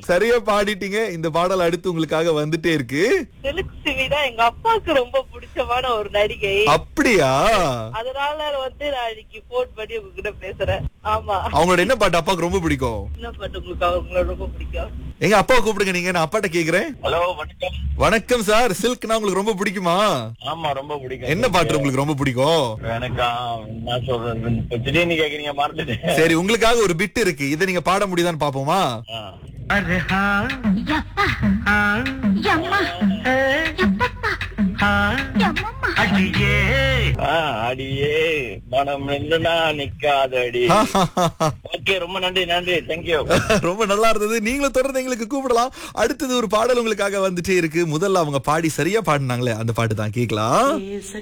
சரியா பாடிட்டீங்க இந்த பாடல் அடுத்து உங்களுக்காக வந்துட்டே இருக்கு சிலுக் சிவிதா எங்க அப்பாவுக்கு ரொம்ப பிடிச்சமான ஒரு நடிகை அப்படியா அதனால வந்து நான் இன்னைக்கு போன் பண்ணி உங்ககிட்ட பேசுறேன் ஆமா அவங்களோட என்ன பாட்டு அப்பாவுக்கு ரொம்ப பிடிக்கும் என்ன பாட்டு உங்களுக்கு அவங்கள ரொம்ப பிடிக்கும் எங்க அப்பாவை கூப்பிடுங்க நீங்க நான் அப்பாட்ட கேக்குறேன் ஹலோ வணக்கம் வணக்கம் சார் சில்க்னா உங்களுக்கு ரொம்ப பிடிக்குமா ஆமா ரொம்ப பிடிக்கும் என்ன பாட்டு உங்களுக்கு ரொம்ப பிடிக்கும் எனக்கு ஆ, நான் சொல்றது இப்ப திடீர்னு கேக்குறீங்க மறந்துட்டேன் சரி உங்களுக்காக ஒரு பிட் இருக்கு இதை நீங்க பாட முடியுதான்னு பாப்போமா ஆ. ஆ, அடியே மனம் நின்றுனா நிக்காதடி ஓகே ரொம்ப நன்றி நன்றி தேங்க்யூ ரொம்ப நல்லா இருந்தது நீங்களும் தொடர்ந்து எங்களுக்கு கூப்பிடலாம் அடுத்தது ஒரு பாடல் உங்களுக்காக வந்துட்டே இருக்கு முதல்ல அவங்க பாடி சரியா பாடினாங்களே அந்த பாட்டு தான் கேக்கலாம்